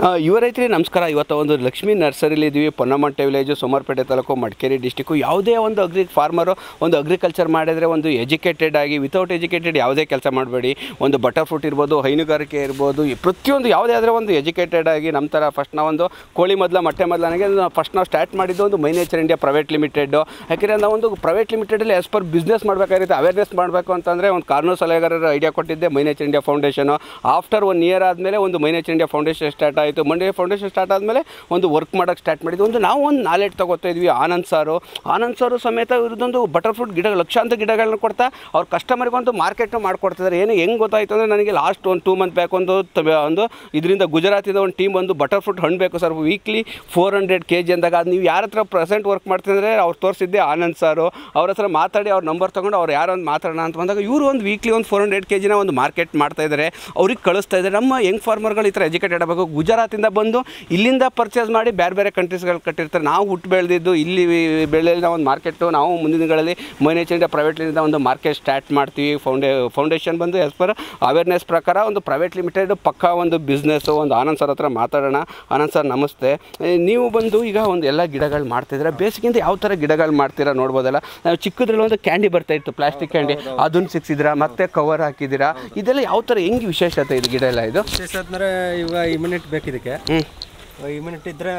ಯುವ ರೈತರಿಗೆ ನಮಸ್ಕಾರ ಇವತ್ತು ಒಂದು ಲಕ್ಷ್ಮೀ ನರ್ಸರಿಲಿ ಇದ್ದೀವಿ ಪೊನ್ನಮಂಟೆ ವಿಲೇಜು ಸೋಮವಾರಪೇಟೆ ತಾಲೂಕು ಮಡಿಕೇರಿ ಡಿಸ್ಟಿಕ್ಕು ಯಾವುದೇ ಒಂದು ಅಗ್ರಿ ಫಾರ್ಮರು ಒಂದು ಅಗ್ರಿಕಲ್ಚರ್ ಮಾಡಿದರೆ ಒಂದು ಎಜುಕೇಟೆಡ್ ಆಗಿ ವಿತೌಟ್ ಎಜುಕೇಟೆಡ್ ಯಾವುದೇ ಕೆಲಸ ಮಾಡಬೇಡಿ ಒಂದು ಬಟರ್ ಫ್ರೂಟ್ ಇರ್ಬೋದು ಹೈನುಗಾರಿಕೆ ಇರ್ಬೋದು ಈ ಪ್ರತಿಯೊಂದು ಯಾವುದೇ ಆದರೆ ಒಂದು ಎಜುಕೇಟೆಡ್ ಆಗಿ ನಮ್ಮ ಥರ ಫಸ್ಟ್ ನಾವೊಂದು ಕೋಳಿ ಮೊದಲ ಮೊಟ್ಟೆ ಮೊದಲ ನನಗೆ ಫಸ್ಟ್ ನಾವು ಸ್ಟಾರ್ಟ್ ಮಾಡಿದ್ದು ಒಂದು my nature India private limited ಯಾಕೆಂದರೆ ನಾವು ಒಂದು ಪ್ರೈವೇಟ್ ಲಿಮಿಟೆಡಲ್ಲಿ ಆಸ್ ಪರ್ ಬಿಸ್ನೆಸ್ ಮಾಡಬೇಕಾಗಿರುತ್ತೆ ಅವೇರ್ನೆಸ್ ಮಾಡಬೇಕು ಅಂತಂದರೆ ಒಂದು ಕಾನೂನು ಸಲಹೆಗಾರರ ಐಡಿಯಾ ಕೊಟ್ಟಿದ್ದೆ my nature India foundation after one year ಆದಮೇಲೆ ಒಂದು my nature India foundation start ಆಯಿತು ಮಂಡ್ಯ ಫೌಂಡೇಶನ್ ಸ್ಟಾರ್ಟ್ ಆದಮೇಲೆ ಒಂದು ವರ್ಕ್ ಮಾಡೋಕ್ಕೆ ಸ್ಟಾರ್ಟ್ ಮಾಡಿದ್ವಿ ಒಂದು ನಾವು ಒಂದು ನಾಲೆಡ್ಜ್ ತಗೋತಾ ಇದ್ವಿ ಆನಂದ್ ಸಾರು ಆನಂದ್ ಸಾರು ಸಮೇತ ಇವ್ರದ್ದೊಂದು ಬಟರ್ ಫ್ರೂಟ್ ಗಿಡ ಲಕ್ಷಾಂತರ ಗಿಡಗಳನ್ನ ಕೊಡ್ತಾ ಅವ್ರ ಕಸ್ಟಮರ್ಗೆ ಒಂದು ಮಾರ್ಕೆಟ್ನ ಮಾಡ್ಕೊಡ್ತಿದ್ದಾರೆ ಏನು ಹೆಂಗೆ ಗೊತ್ತಾಯ್ತು ಅಂದರೆ ನನಗೆ ಲಾಸ್ಟ್ ಒಂದು ಟೂ ಮಂತ್ ಬ್ಯಾಕ್ ಒಂದು ತ- ಒಂದು ಇದರಿಂದ ಗುಜರಾತಿಂದ ಒಂದು ಟೀಮ್ ಒಂದು ಬಟರ್ ಫ್ರೂಟ್ ಹಣ್ಣು ಬೇಕು sir weekly four hundred K G ಅಂದಾಗ ಅದು ನೀವು ಯಾರ ಹತ್ರ ಪ್ರೆಸೆಂಟ್ ವರ್ಕ್ ಮಾಡ್ತಿದ್ರೆ ಅವ್ರು ತೋರಿಸಿದ್ದೆ ಆನಂದ್ ಸಾರು ಅವ್ರ ಹತ್ರ ಮಾತಾಡಿ ಅವ್ರ ನಂಬರ್ ತೊಗೊಂಡು ಅವ್ರು ಯಾರೋ ಒಂದು ಮಾತಾಡೋಣ ಅಂತ ಬಂದಾಗ ಇವರು ಒಂದು ವೀಕ್ಲಿ ಒಂದು ಫೋರ್ ಹಂಡ್ರೆಡ್ ಕೆ ಜಿನ ಒಂದು ಮಾರ್ಕೆಟ್ ಮಾಡ್ತಾ ಇದ್ದಾರೆ ಅವ್ರಿಗೆ ಕಳಿಸ್ತಾ ಇದ್ದಾರೆ ನಮ್ಮ ಯಂಗ್ ಫಾರ್ಮರ್ಗಳು ಈ ಥರ ಎಜುಕೇಟೆಡ್ ಆಗಬೇಕು ಗುಜರಾತಿಂದ ಬಂದು ಇಲ್ಲಿಂದ ಪರ್ಚೇಸ್ ಮಾಡಿ ಬೇರೆ ಬೇರೆ ಕಂಟ್ರೀಸ್ಗಳು ಕಟ್ಟಿರ್ತಾರೆ ನಾವು ಹುಟ್ಟು ಬೆಳೆದಿದ್ದು ಇಲ್ಲಿ ಬೆಳೆಯಲ್ಲಿ ನಾವು ಒಂದು ಮಾರ್ಕೆಟು ನಾವು ಮುಂದಿನ ದಿನಗಳಲ್ಲಿ ಮೈನೇಜ್ ಇಂಡಿಯಾ ಪ್ರೈವೇಟ್ಲಿಂದ ಒಂದು ಮಾರ್ಕೆಟ್ ಸ್ಟಾರ್ಟ್ ಮಾಡ್ತೀವಿ ಫೌಂಡೇ ಫೌಂಡೇಶನ್ ಬಂದು ಆಸ್ ಪರ್ ಅವೇರ್ನೆಸ್ ಪ್ರಕಾರ ಒಂದು ಪ್ರೈವೇಟ್ ಲಿಮಿಟೆಡ್ ಪಕ್ಕ ಒಂದು ಬಿಸ್ನೆಸ್ಸು ಒಂದು ಆನಂದ್ ಸರ್ ಹತ್ರ ಮಾತಾಡೋಣ ಆನಂದ್ ಸರ್ ನಮಸ್ತೆ ಏ, ನೀವು ಬಂದು ಈಗ ಒಂದು ಎಲ್ಲ ಗಿಡಗಳು ಮಾಡ್ತಿದ್ದೀರಾ ಬೇಸಿಗೆಯಿಂದ ಯಾವ ಥರ ಗಿಡಗಳು ಮಾಡ್ತೀರಾ ನೋಡ್ಬೋದಲ್ಲ ನಾವು ಚಿಕ್ಕದ್ರಲ್ಲಿ ಒಂದು ಕ್ಯಾಂಡಿ ಬರ್ತಾ ಇತ್ತು ಪ್ಲಾಸ್ಟಿಕ್ ಕ್ಯಾಂಡಿ ಅದನ್ನು ಸಿಕ್ಸಿದ್ದೀರಾ ಮತ್ತೆ ಕವರ್ ಹಾಕಿದ್ದೀರಾ ಇದೆಲ್ಲ ಯಾವ ಥರ ಹೆಂಗೆ ವಿಶೇಷತೆ ಇದು ಗಿಡ ಎಲ್ಲ ಇದು ವಿಶೇಷ ಆದ್ಮೇಲೆ ಇವಾಗ ಇಮ್ಯುನಿಟಿ ಬೇಕು ಇದಕ್ಕೆ ಹ್ಞೂ ಇಮ್ಯುನಿಟಿ ಇದ್ರೆ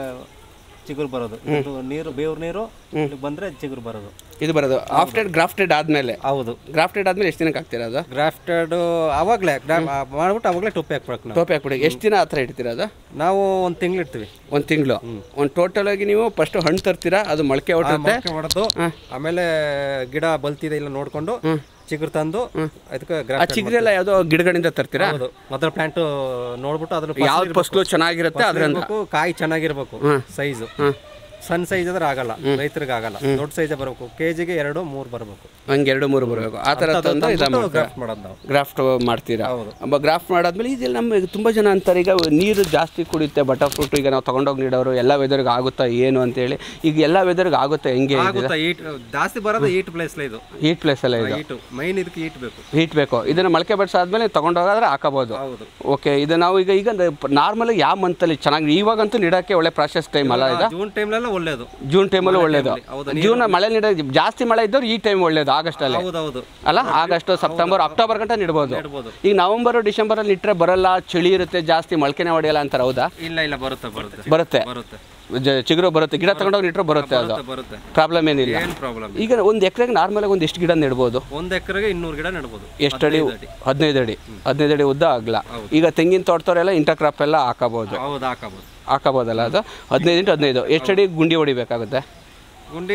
ಚಿಗುರು ಬರೋದು ಇದು ನೀರು ಬೇವ್ರ ನೀರು ಇಲ್ಲಿ ಬಂದ್ರೆ ಚಿಗುರು ಬರೋದು ಇದು ಬರೋದು ಆಫ್ಟರ್ ಗ್ರಾಫ್ಟೆಡ್ ಆದಮೇಲೆ ಹೌದು ಗ್ರಾಫ್ಟೆಡ್ ಆದಮೇಲೆ ಎಷ್ಟು ದಿನಕ್ಕೆ ಹಾಕ್ತೀರಾ ಅದು ಗ್ರಾಫ್ಟೆಡ್ ಅವಾಗಲೇ ಮಾಡ್ಬಿಟ್ಟು ಅವಾಗಲೇ ಟೊಪ್ಪೆ ಹಾಕ್ಬೇಕು ನಾವು ಟೋಪಿ ಹಾಕ್ಬಿಡಿ ಎಷ್ಟು ದಿನ ಆ ಥರ ಇಡ್ತೀರಾ ಅದು ನಾವು ಒಂದು ತಿಂಗಳು ಇಡ್ತೀವಿ ಒಂದು ತಿಂಗಳು ಒಂದು ಟೋಟಲ್ ಆಗಿ ನೀವು ಫಸ್ಟ್ ಹಣ್ಣು ತರ್ತೀರಾ ಅದು ಮೊಳಕೆ ಹೊಟ್ಟುತ್ತೆ ಮೊಳಕೆ ಹೊಡೆದು ಆಮೇಲೆ ಗಿಡ ಬಲ್ತಿದೆ ಇಲ್ಲ ನೋಡ್ಕೊಂಡು ಚಿಗುರು ತಂದು ಅದಕ್ಕೆ ಆ ಗ್ರಾಫ್ಟ್ ಚಿಗುರೆಲ್ಲ ಯಾವುದೋ ಗಿಡಗಳಿಂದ ತರ್ತೀರಾ ಹೌದು ಮೊದಲ ಪ್ಲಾಂಟ್ ನೋಡ್ಬಿಟ್ಟು ಅದ್ರ ಯಾವ್ದು ಫಸ್ಲು ಚೆನ್ನಾಗಿರುತ್ತೆ ಅದರಿಂದ ಇರ್ಬೇಕು, ಕಾಯಿ ಚೆನ್ನಾಗಿರ್ಬೇಕು ಸೈಜು ಸಣ್ಣ ಸೈಜ್ ಆದ್ರೆ ಆಗಲ್ಲ ರೈತರಿಗೆ ಆಗಲ್ಲ ದೊಡ್ಡ ಸೈಜ್ ಬರಬೇಕು ಕೆಜಿಗೆ ಎರಡು ಮೂರು ಬರಬೇಕು ಹಂಗೆ ಎರಡು ಮೂರು ಬರಬೇಕು ಆ ಥರ ತಂದು ಇದು ಗ್ರಾಫ್ಟ್ ಮಾಡೋದು ನಾವು ಗ್ರಾಫ್ಟ್ ಮಾಡ್ತೀರಾ ಹೌದು. ಅಮ್ಮ ಗ್ರಾಫ್ಟ್ ಮಾಡಾದ್ಮೇಲೆ ಇದೆಲ್ಲ ನಮ್ಮ ತುಂಬ ಜನ ಅಂತಾರೆ ಈಗ ನೀರು ಜಾಸ್ತಿ ಕುಡಿಯುತ್ತೆ ಬಟರ್ ಫ್ರೂಟ್ ಈಗ ನಾವು ತೊಗೊಂಡೋಗಿ ನೀಡೋರು ಎಲ್ಲ ವೆದರ್ಗೆ ಆಗುತ್ತಾ ಏನು ಅಂತೇಳಿ ಈಗ ಎಲ್ಲ ವೆದರ್ಗೆ ಆಗುತ್ತೆ ಹೆಂಗೆ ಆಗುತ್ತಾ ಈಟ್ ಜಾಸ್ತಿ ಬರೋದು ಈಟ್ ಪ್ಲೇಸ್ ಇದು ಹೀಟ್ ಪ್ಲೇಸ್ ಎಲ್ಲ ಇದು ಈಟು ಮೈನ್ ಇದಕ್ಕೆ ಈಟ್ ಬೇಕು ಹೀಟ್ ಬೇಕು ಇದನ್ನು ಮೊಳಕೆ ಬಡ್ಸಾದ್ಮೇಲೆ ತೊಗೊಂಡೋಗಾದ್ರೆ ಹಾಕೋಬೋದು ಹೌದು ಓಕೆ ಇದು ನಾವು ಈಗ ಈಗ ನಾರ್ಮಲ್ ಯಾವ ಮಂತಲ್ಲಿ ಚೆನ್ನಾಗಿ ಇವಾಗಂತೂ ನೀಡೋಕ್ಕೆ ಒಳ್ಳೆ ಪ್ರಾಸೆಸ್ ಟೈಮ್ ಅಲ್ಲ ಇದು ಜೂನ್ ಟೈಮ್ಲೆಲ್ಲ ಒಳ್ಳೇದು ಜೂನ್ ಟೈಮಲ್ಲೂ ಒಳ್ಳೇದು ಹೌದು, ಜೂನ್ ಮಳೆ ನೀಡೋ ಜಾಸ್ತಿ ಮಳೆ ಇದ್ದವ್ರು ಈ ಟೈಮ್ ಒಳ್ಳೇದು ಆಗಸ್ಟಲ್ಲಿ ಹೌದೌದು ಅಲ್ಲ ಆಗಸ್ಟ್ ಸೆಪ್ಟೆಂಬರ್ ಅಕ್ಟೋಬರ್ ಗಂಟ ನಿಡ್ಬೋದು ಇಡ್ಬೋದು ಈಗ ನವಂಬರ್ ಡಿಸೆಂಬರಲ್ಲಿ ಇಟ್ಟರೆ ಬರಲ್ಲ ಚಳಿ ಇರುತ್ತೆ ಜಾಸ್ತಿ ಮೊಳಕೆನೆ ಹೊಡೆಯಲ್ಲ ಅಂತಾರೆ ಹೌದಾ ಇಲ್ಲ ಇಲ್ಲ ಬರುತ್ತೆ ಬರುತ್ತೆ ಬರುತ್ತೆ ಬರುತ್ತೆ ಜ- ಚಿಗುರು ಬರುತ್ತೆ ಗಿಡ ತಗೊಂಡೋಗಿ ಇಟ್ಟರೆ ಬರುತ್ತೆ ಅದು ಬರುತ್ತೆ ಬರುತ್ತೆ ಪ್ರಾಬ್ಲಮ್ ಏನಿಲ್ಲ ಏನು ಪ್ರಾಬ್ಲಮ್ ಈಗ ಒಂದು ಎಕರೆಗೆ ನಾರ್ಮಲಾಗಿ ಒಂದು ಎಷ್ಟು ಗಿಡ ನೆಡ್ಬೋದು ಒಂದ್ ಎಕರೆಗೆ ಇನ್ನೂರು ಗಿಡ ನೆಡ್ಬೋದು ಎಷ್ಟು ಅಡಿ ಹದಿನೈದು ಅಡಿ ಹದಿನೈದು ಅಡಿ ಉದ್ದ ಆಗಲ್ಲ ಈಗ ತೆಂಗಿನ ತೋಟದವರೆಲ್ಲ ಇಂಟರ್ ಕ್ರಾಪ್ ಎಲ್ಲ ಹಾಕಬೋದು ಹೌದು ಹಾಕಬಹುದು ಹಾಕಬೋದಲ್ಲ ಅದು ಹದಿನೈದು ಇಂಟು ಹದಿನೈದು ಎಷ್ಟು ಅಡಿ ಗುಂಡಿ ಹೊಡಿಬೇಕಾಗುತ್ತೆ ಗುಂಡಿ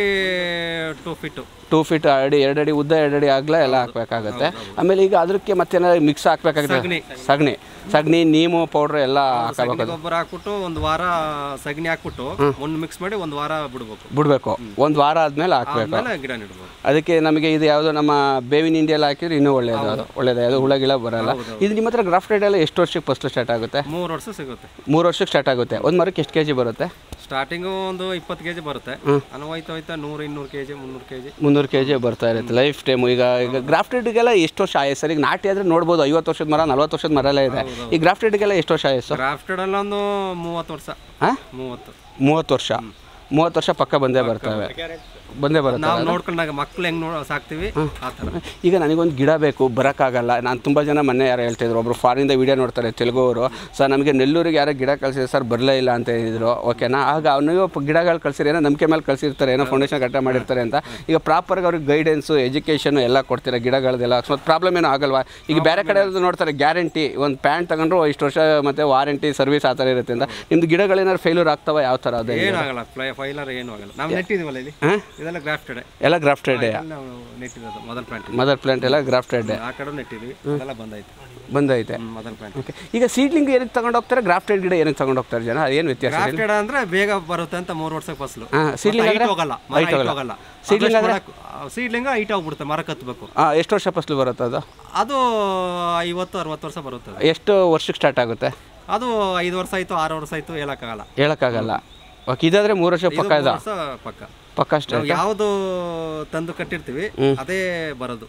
ಟೂ ಫೀಟು ಟೂ ಫೀಟ್ ಅಡಿ ಎರಡು ಅಡಿ ಉದ್ದ ಎರಡು ಅಡಿ ಆಗಲ ಎಲ್ಲ ಹಾಕ್ಬೇಕಾಗುತ್ತೆ ಆಮೇಲೆ ಈಗ ಅದಕ್ಕೆ ಮತ್ತೇನಾದ್ರು ಮಿಕ್ಸ್ ಹಾಕ್ಬೇಕಾಗುತ್ತೆ ಸಗಣಿ. ಸಗಣಿ ಸಗಣಿ ನೀಮು ಪೌಡ್ರ್ ಎಲ್ಲ ಹಾಕಬೇಕು ಸಗಣಿ ಗೊಬ್ಬರ ಹಾಕ್ಬಿಟ್ಟು ಒಂದು ವಾರ ಸಗಣಿ ಹಾಕ್ಬಿಟ್ಟು ಮಣ್ಣು ಮಿಕ್ಸ್ ಮಾಡಿ ಒಂದು ವಾರ ಬಿಡ್ಬೇಕು ಬಿಡಬೇಕು ಒಂದು ವಾರ ಆದಮೇಲೆ ಹಾಕ್ಬೇಕು ಆಮೇಲೆ ಗಿಡ ನೆಡ್ಬೋದು ಅದಕ್ಕೆ ನಮಗೆ ಇದು ಯಾವುದೋ ನಮ್ಮ ಬೇವಿನ ಹಿಂಡಿಯಲ್ಲಿ ಹಾಕಿದ್ರೆ ಇನ್ನೂ ಒಳ್ಳೆಯದು ಅದು ಒಳ್ಳೆಯದು ಯಾವುದು ಹುಳ ಗಿಳ ಬರಲ್ಲ ಇದು ನಿಮ್ಮ ಹತ್ರ ಗ್ರಾಫ್ಟೆಡ್ ಎಲ್ಲ ಎಷ್ಟು ವರ್ಷಕ್ಕೆ ಫಸ್ಟ್ ಸ್ಟಾರ್ಟ್ ಆಗುತ್ತೆ ಮೂರು ವರ್ಷ ಸಿಗುತ್ತೆ ಮೂರು ವರ್ಷಕ್ಕೆ ಸ್ಟಾರ್ಟ್ ಆಗುತ್ತೆ ಒಂದು ಮರಕ್ಕೆ ಎಷ್ಟು ಕೆ ಜಿ ಬರುತ್ತೆ ಸ್ಟಾರ್ಟಿಂಗು ಒಂದು ಇಪ್ಪತ್ತು ಕೆಜಿ ಬರುತ್ತೆ ಅನು ಹೋಯ್ತಾ ಹೋಯ್ತಾ ನೂರು ಇನ್ನೂರು ಕೆಜಿ ಮುನ್ನೂರು ಕೆಜಿ ಮುನ್ನೂರು ಕೆ ಜಿ ಬರ್ತಾ ಇರುತ್ತೆ ಲೈಫ್ ಟೈಮು ಈಗ ಈಗ ಗ್ರಾಫ್ಟೆಡ್ಗೆಲ್ಲ ಎಷ್ಟು ವರ್ಷ ಆಯಸ್ಸು ಸರ್ ಈಗ ನಾಟಿ ಆದರೆ ನೋಡ್ಬೋದು ಐವತ್ತು ವರ್ಷದ ಮರ ನಲ್ವತ್ತು ವರ್ಷದ ಮರ ಎಲ್ಲ ಇದೆ ಈ ಗ್ರಾಫ್ಟೆಡ್ಗೆಲ್ಲ ಎಷ್ಟು ವರ್ಷ ಆಯಸ್ಸು ಗ್ರಾಫ್ಟೆಡ್ ಎಲ್ಲ ಒಂದು ಮೂವತ್ತು ವರ್ಷ ಹಾಂ ಮೂವತ್ತು ಮೂವತ್ತು ವರ್ಷ ಮೂವತ್ತು ವರ್ಷ ಪಕ್ಕ ಬಂದೇ ಬರ್ತವೆ ಬಂದೇ ಬರುತ್ತೆ ನಾವು ನೋಡ್ಕೊಂಡಾಗ ಮಕ್ಳು ಹೆಂಗ್ ನೋಡ ಸಾಕ್ತಿವಿ ಆ ಥರ ಈಗ ನನಗೊಂದು ಗಿಡ ಬೇಕು ಬರೋಕ್ಕಾಗಲ್ಲ ನಾನು ತುಂಬ ಜನ ಮೊನ್ನೆ ಯಾರು ಹೇಳ್ತಿದ್ರು ಒಬ್ರು ಫಾರಿನಿಂದ ವೀಡಿಯೋ ನೋಡ್ತಾರೆ ತೆಲುಗು ಅವರು ಸರ್ ನಮಗೆ ನೆಲ್ಲೂರಿಗೆ ಯಾರೋ ಗಿಡ ಕಳಿಸಿದ್ರು ಸರ್ ಬರಲೇ ಇಲ್ಲ ಅಂತ ಹೇಳಿದ್ರು ಓಕೆನಾ ಆಗ ನೀವು ಗಿಡಗಳು ಕಳ್ಸಿರಿ ಏನೋ ನಂಬಿಕೆ ಮೇಲೆ ಕಳಿಸಿರ್ತಾರೆ ಏನೋ ಫೌಂಡೇಶನ್ ಕಟ್ಟ ಮಾಡಿರ್ತಾರೆ ಅಂತ ಈಗ ಪ್ರಾಪರ್ಗೆ ಅವ್ರಿಗೆ ಗೈಡೆನ್ಸು ಎಜುಕೇಷನು ಎಲ್ಲ ಕೊಡ್ತೀರಾ ಗಿಡಗಳದೆಲ್ಲ ಅಕಸ್ಮಾತ್ ಪ್ರಾಬ್ಲಮ್ ಏನೂ ಆಗಲ್ವಾ ಈಗ ಬೇರೆ ಕಡೆ ಎಲ್ಲ ನೋಡ್ತಾರೆ ಗ್ಯಾರಂಟಿ ಒಂದು ಪ್ಯಾಂಟ್ ತಗೊಂಡ್ರು ಇಷ್ಟು ವರ್ಷ ಮತ್ತು ವಾರಂಟಿ ಸರ್ವಿಸ್ ಆ ಥರ ಇರುತ್ತೆ ಅಂತ ನಿಮ್ದು ಗಿಡಗಳೇನಾದ್ರು ಫೇಲ್ಯೂರ್ ಆಗ್ತಾವ ಯಾವ ಥರ ಅದೇ ಏನಾಗಲ್ಲ ಫ್ಲೈ ಫೈಲರ್ ಏನು ಆಗಲ್ಲ ನಾವು ನೆಟ್ಟಿದೀವಲ್ಲ ಇಲ್ಲಿ ಹಾಂ ಇದೆಲ್ಲ ಗ್ರಾಫ್ಟೆಡ್ ಎಲ್ಲ ಗ್ರಾಫ್ಟೆಡ್ ನಾವು ನೆಟ್ಟಿರೋದು ಮೊದಲ ಪ್ಲಾಂಟ್ ಮದರ್ ಪ್ಲಾಂಟ್ ಎಲ್ಲ ಗ್ರಾಫ್ಟೆಡ್ ಆ ಕಡೆ ನೆಟ್ಟಿದ್ವಿ ಅದೆಲ್ಲ ಬಂದೈತೆ ಬಂದೈತೆ ಮೊದಲ ಪ್ಲಾಂಟ್ ಓಕೆ ಈಗ ಸೀಡ್ಲಿಂಗ್ ಏನಕ್ಕೆ ತಗೊಂಡು ಹೋಗ್ತಾರೆ ಗ್ರಾಫ್ಟೆಡ್ ಗಿಡ ಏನಕ್ಕೆ ತಗೊಂಡು ಹೋಗ್ತಾರೆ ಜನ ಏನು ವ್ಯತ್ಯಾಸ ಗ್ರಾಫ್ಟೆಡ್ ಅಂದ್ರೆ ಬೇಗ ಬರುತ್ತೆ ಅಂತ ಮೂರು ವರ್ಷಕ್ಕೆ ಫಸಲು ಹಾಂ ಸೀಡ್ಲಿಂಗ್ ಹೈಟ್ ಹೋಗಲ್ಲ ಮರ height height ಹೋಗಲ್ಲ. ಹೋಗಲ್ಲ Seedling ಅಂದ್ರೆ? ಸೀಡ್ಲಿಂಗ್ ಹೈಟ್ ಹೋಗ್ಬಿಡುತ್ತೆ ಮರ ಕತ್ತಬೇಕು ಹಾಂ ಎಷ್ಟು ವರ್ಷ ಫಸಲು ಬರುತ್ತೆ ಅದು ಅದು ಐವತ್ತು ಅರವತ್ತು ವರ್ಷ ಬರುತ್ತೆ ಅದು. ಎಷ್ಟು ವರ್ಷಕ್ಕೆ ಸ್ಟಾರ್ಟ್ ಆಗುತ್ತೆ ಅದು ಐದು ವರ್ಷ ಆಯ್ತು ಆರು ವರ್ಷ ಆಯ್ತು ಹೇಳಕ್ಕಾಗಲ್ಲ ಹೇಳೋಕ್ಕಾಗಲ್ಲ ಓಕೆ ಇದಾದರೆ ಮೂರು ವರ್ಷ ಇದು ಪಕ್ಕ ಮೂರು ಇದೆ ವರ್ಷ ಪಕ್ಕ ಪಕ್ಕ ಅಷ್ಟೇ ನಾವು ಯಾವುದು ತಂದು ಕಟ್ಟಿರ್ತೀವಿ ಅದೇ ಬರೋದು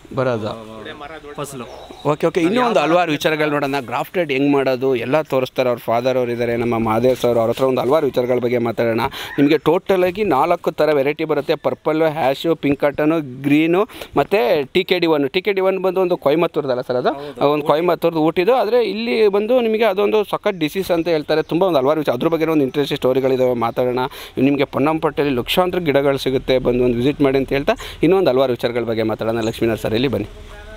ಬರೋದು ಫಸಲು ಓಕೆ ಓಕೆ ಇನ್ನೂ ಒಂದು ಹಲವಾರು ವಿಚಾರಗಳು ನೋಡೋಣ ಗ್ರಾಫ್ಟೆಡ್ ಹೆಂಗೆ ಮಾಡೋದು ಎಲ್ಲ ತೋರಿಸ್ತಾರೆ ಅವ್ರ ಫಾದರ್ ಅವ್ರು ಇದ್ದಾರೆ ನಮ್ಮ ಮಹಾದೇವ್ ಸರ್ ಅವ್ರ ಹತ್ರ ಒಂದು ಹಲವಾರು ವಿಚಾರಗಳ ಬಗ್ಗೆ ಮಾತಾಡೋಣ ನಿಮಗೆ ಟೋಟಲಾಗಿ ನಾಲ್ಕು ಥರ ವೆರೈಟಿ ಬರುತ್ತೆ purple ash pink cotton green ಮತ್ತು T K D one T K D one ಬಂದು ಒಂದು ಕೊಯಮತ್ತೂರ್ದಲ್ಲ ಸರ್ ಅದು ಒಂದು ಕೊಯಮತ್ತೂರ್ದು ಊಟಿದು ಆದರೆ ಇಲ್ಲಿ ಬಂದು ನಿಮಗೆ ಅದೊಂದು ಸಖತ್ ಡಿಸೀಸ್ ಅಂತ ಹೇಳ್ತಾರೆ ತುಂಬ ಒಂದು ಹಲವಾರು ವಿಚಾರ ಅದ್ರ ಬಗ್ಗೆ ಒಂದು ಇಂಟ್ರೆಸ್ಟ್ ಸ್ಟೋರಿಗಳಿದಾವೆ ಮಾತಾಡೋಣ ನಿಮಗೆ ಪೊನ್ನಂಪಟ್ಟಲ್ಲಿ ಲಕ್ಷಾಂತರ ಗಿಡಗಳು ಸಿಗುತ್ತೆ ಬಂದು ಒಂದು ವಿಸಿಟ್ ಮಾಡಿ ಅಂತ ಹೇಳ್ತಾ ಇನ್ನೊಂದು ಹಲವಾರು ವಿಚಾರಗಳ ಬಗ್ಗೆ ಮಾತಾಡೋಣ ಲಕ್ಷ್ಮೀನಾಥ್ ಸರ್ ಇಲ್ಲಿ ಬನ್ನಿ